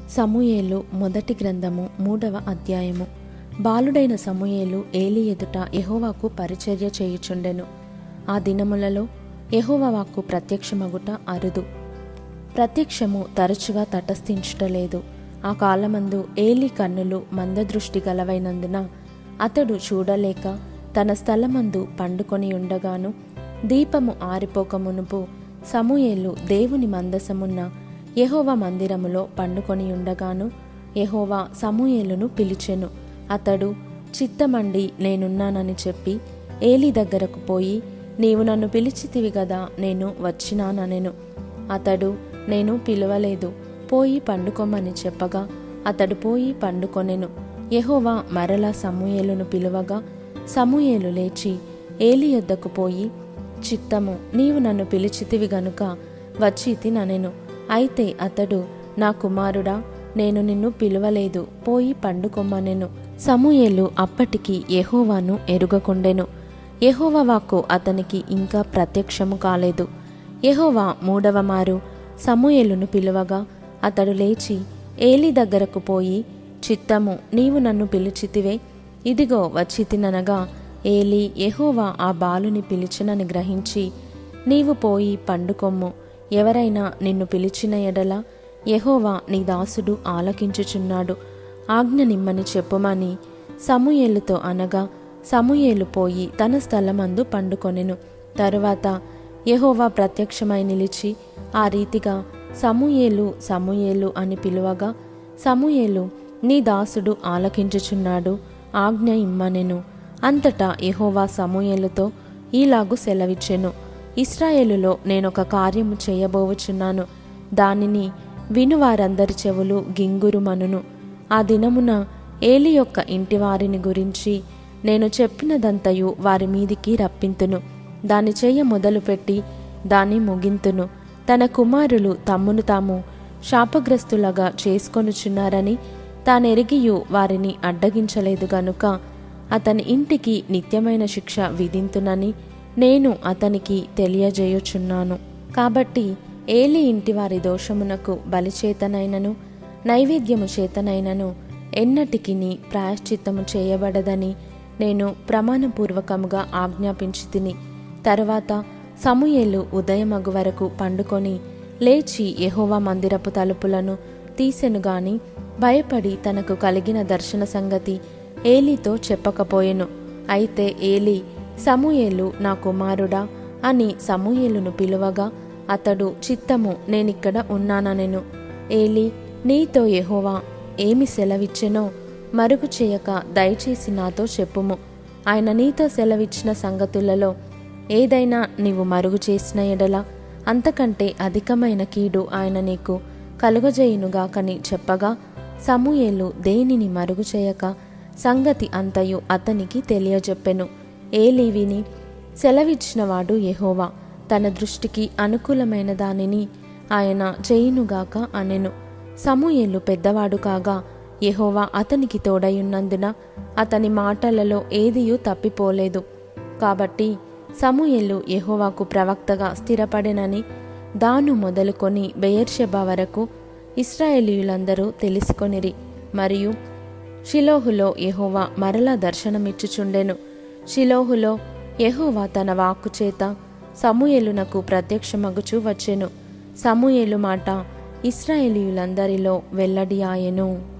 సమూయేలు మొదటి గ్రంథము మూడవ అధ్యాయము బాలుడైన సమూయేలు ఏలి ఎదుట యెహోవాకు పరిచర్య చేయుచుండెను ఆ దినములలో యెహోవా వాక్కు ప్రత్యక్షమగుట అరుదు ప్రత్యక్షము తరచుగా తటస్థించుటలేదు ఆ కాలమందు ఏలి కన్నులు మందదృష్టి గలవైనందున అతడు చూడలేక తన స్థలమందు పండుకొని ఉండగాను దీపము ఆరిపోక మునుపు సమూయేలు దేవుని మందసమున్న యెహోవా మందిరములో పండుకొని ఉండగాను యెహోవా సమూయేలును పిలిచెను అతడు చిత్తమండి నేనున్నానని చెప్పి ఏలి దగ్గరకు పోయి నీవు నన్ను పిలిచితివి గదా నేను వచ్చినాననెను అతడు నేను పిలవలేదు పోయి పండుకోమని చెప్పగా అతడు పోయి పండుకొనెను యెహోవా మరలా సమూయేలును పిలువగా సమూయేలు లేచి ఏలి యొద్దకు పోయి చిత్తము నీవు నన్ను పిలిచితివి గనుక వచ్చి తిననెను అయితే అతడు నా కుమారుడా నేను నిన్ను పిలువలేదు పోయి పండుకొమ్మనెను సమూయేలు అప్పటికి యెహోవాను ఎరుగకుండెను యెహోవా వాక్కు అతనికి ఇంకా ప్రత్యక్షము కాలేదు యెహోవా మూడవ మారు సమూయేలును పిలువగా అతడు లేచి ఏలి దగ్గరకు పోయి చిత్తము నీవు నన్ను పిలిచితివే ఇదిగో వచ్చి తిననగా ఏలి యెహోవా ఆ బాలుని పిలిచినని గ్రహించి నీవు పోయి పండుకొమ్ము ఎవరైనా నిన్ను పిలిచిన ఎడల యెహోవా నీ దాసుడు ఆలకించుచున్నాడు ఆజ్ఞ నిమ్మని చెప్పుమని సమూయేలుతో అనగా సమూయేలు పోయి తన స్థలమందు పండుకొనెను తరువాత యెహోవా ప్రత్యక్షమై నిలిచి ఆ రీతిగా సమూయేలు సమూయేలు అని పిలువగా సమూయేలు నీ దాసుడు ఆలకించుచున్నాడు ఆజ్ఞ ఇమ్మనెను అంతటా యెహోవా సమూయేలుతో ఈలాగు సెలవిచ్చెను ఇస్రాయేలులో నేనొక కార్యము చేయబోవుచున్నాను దానిని విను వారందరి చెవులు గింగురుమనును ఆ దినమున ఏలి యొక్క ఇంటివారిని గురించి నేను చెప్పినదంతయు వారి మీదికి రప్పింతును దాని చెయ్య మొదలుపెట్టి దాన్ని ముగింతును తన కుమారులు తమ్మును తాము శాపగ్రస్తులగా చేసుకొనుచున్నారని తానెరిగియు వారిని అడ్డగించలేదు గనుక అతని ఇంటికి నిత్యమైన శిక్ష విధింతునని నేను అతనికి తెలియజేయుచున్నాను కాబట్టి ఏలి ఇంటి వారి దోషమునకు బలిచేతనైనను నైవేద్యము చేతనైనను ఎన్నటికిని ప్రాయశ్చిత్తము చేయబడదని నేను ప్రమాణపూర్వకముగా ఆజ్ఞాపించి తిని తరువాత సమూయేలు ఉదయమగు వరకు పండుకొని లేచి యెహోవా మందిరపు తలుపులను తీసెను గాని భయపడి తనకు కలిగిన దర్శన సంగతి ఏలీతో చెప్పకపోయెను అయితే ఏలి సమూయేలు నా కుమారుడా అని సమూయేలును పిలువగా అతడు చిత్తము నేనిక్కడ ఉన్నాననెను ఏలి నీతో యెహోవా ఏమి సెలవిచ్చెనో మరుగు చేయక దయచేసి నాతో చెప్పుము ఆయన నీతో సెలవిచ్చిన సంగతులలో ఏదైనా నీవు మరుగు చేసిన ఎడల అంతకంటే అధికమైన కీడు ఆయన నీకు కలుగజేయునుగాకని చెప్పగా సమూయేలు దేనిని మరుగు చేయక సంగతి అంతయు అతనికి తెలియజెప్పెను ఏలి విని సెలవిచ్చినవాడు యెహోవా తన దృష్టికి అనుకూలమైన దానిని ఆయన చేయునుగాక అనెను సమూయేలు పెద్దవాడు కాగా యెహోవా అతనికి తోడయున్నందున అతని మాటలలో ఏదియూ తప్పిపోలేదు కాబట్టి సమూయేలు యెహోవాకు ప్రవక్తగా స్థిరపడెనని దాను మొదలుకొని బెయర్షెబా వరకు ఇస్రాయేలీయులందరూ తెలుసుకొనిరి మరియు షిలోహులో యెహోవా మరలా దర్శనమిచ్చుచుండెను షిలోహులో యెహోవా తన వాక్కు చేత సమూయేలునకు ప్రత్యక్షమగుచు వచ్చెను సమూయేలు మాట ఇస్రాయేలీయులందరిలో వెల్లడి ఆయెను